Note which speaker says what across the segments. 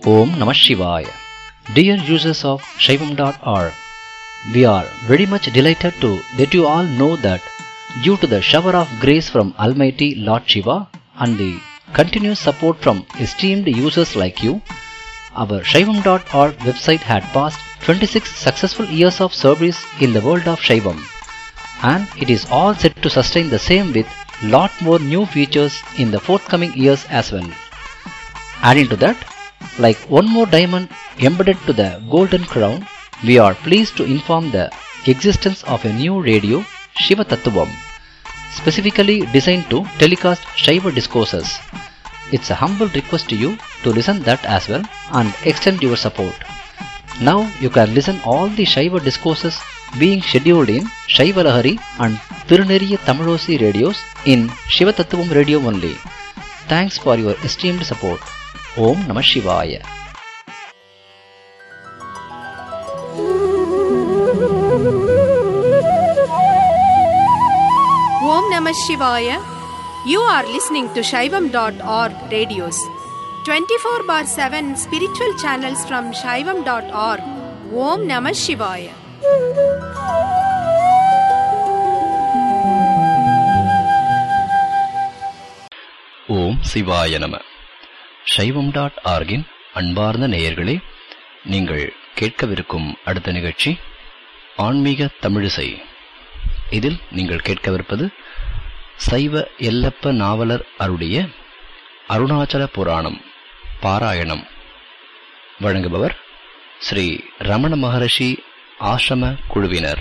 Speaker 1: Om Namah Shivaya. Dear users of Shaivam.org, we are very much delighted to let you all know that due to the shower of grace from Almighty Lord Shiva and the continuous support from esteemed users like you, our Shaivam.org website had passed 26 successful years of service in the world of Shaivam and it is all set to sustain the same with lot more new features in the forthcoming years as well. Adding to that, like one more diamond embedded to the golden crown, we are pleased to inform the existence of a new radio, Shiva Tattvam, specifically designed to telecast Shiva discourses. It's a humble request to you to listen that as well and extend your support. Now you can listen all the Shiva discourses being scheduled in Shiva Lahari and Tiruneriya Tamilosi radios in Shiva Tattvam radio only. Thanks for your esteemed support. Om Namah Shivaya.
Speaker 2: Om Namah Shivaya. You are listening to Shaivam.org radios. 24 bar 7 spiritual channels from Shaivam.org. Om Namah Shivaya.
Speaker 1: ஓம் சிவாய நம சைவம் dot ஆர்கின் அன்பார்ந்த நேயர்களே நீங்கள் கேட்கவிருக்கும் அடுத்த நிகழ்ச்சி ஆன்மீக தமிழிசை இதில் நீங்கள் கேட்கவிருப்பது சைவ எல்லப்ப நாவலர் அருடைய அருணாச்சல புராணம் பாராயணம் வழங்குபவர் ஸ்ரீ ரமண மகரிஷி ஆசிரம குழுவினர்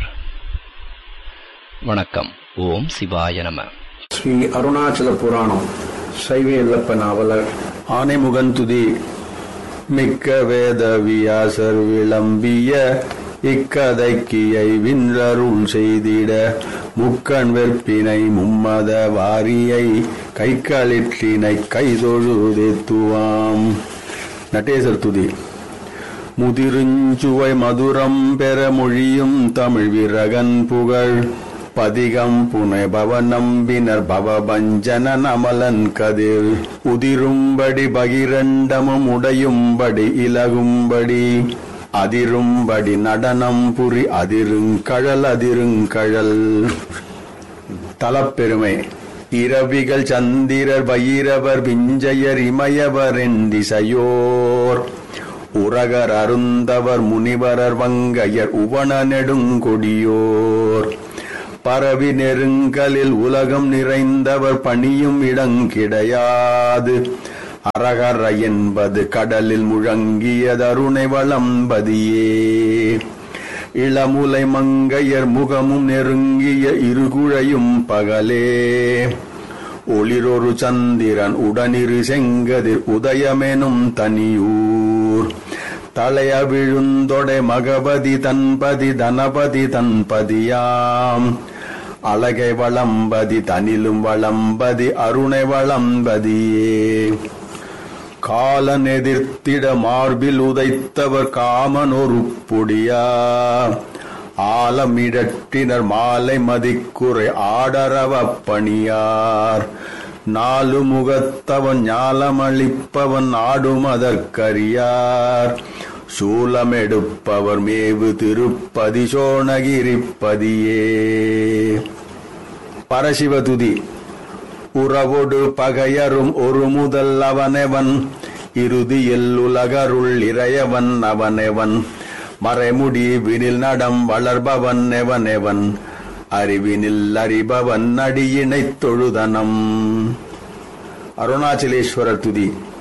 Speaker 1: வணக்கம் ஓம் சிவாய நம
Speaker 3: ஸ்ரீ அருணாச்சல புராணம் சைவ எல்லப்ப நாவலர் ஆனைமுகந்துதி மிக்க வேத வியாசர் விளம்பிய இக்கதைக்கியை வின்றருள் செய்திட முக்கண் வெற்பினை மும்மத வாரியை கைக்களிற்றினை கைதொழுதெத்துவாம் நடேசர் துதி முதிருஞ்சுவை மதுரம் பெற மொழியும் தமிழ் விரகன் புகழ் பதிகம் புனை பவநம்பினர் பவபஞ்சன அமலன் கதிர் உதிரும்படி பகிரண்டமும் உடையும்படி இலகும்படி அதிரும்படி நடனம் புரி அதிருங்கழல் அதிருங்கழல் தலப்பெருமை இரவிகள் சந்திரர் பைரவர் விஞ்சையர் இமயவர் திசையோர் உரகர் அருந்தவர் முனிவரர் வங்கையர் உவன நெடுங்கொடியோர் பரவி நெருங்கலில் உலகம் நிறைந்தவர் பணியும் இடங்கிடையாது அரகர என்பது கடலில் முழங்கியதருணை வளம்பதியே இளமுலை மங்கையர் முகமும் நெருங்கிய இருகுழையும் பகலே ஒளிரொரு சந்திரன் உடனிரு செங்கதிர் உதயமெனும் தனியூர் தலைய விழுந்தொடை மகபதி தன்பதி தனபதி தன்பதியாம் அழகை வளம்பதி தனிலும் வளம்பதி அருணை வளம்பதியே காலன் எதிர்த்திட மார்பில் உதைத்தவர் காமன் ஒரு பொடியா ஆலமிடட்டினர் மாலை மதிக்குறை ஆடரவ பணியார் நாலு முகத்தவன் ஞாலமளிப்பவன் ஆடும் அதற்கரியார் சூலமெடுப்பவர் மேவு திருப்பதி சோணகிரிப்பதியே பரசிவதுதி உறவொடு பகையரும் ஒரு முதல் அவனெவன் இறுதியில் உலகருள் இறையவன் அவனெவன் மறைமுடி வினில் நடம் வளர்பவன் எவனெவன் அறிவினில் அறிபவன் அடியினைத் தொழுதனம் அருணாச்சலேஸ்வரர் துதி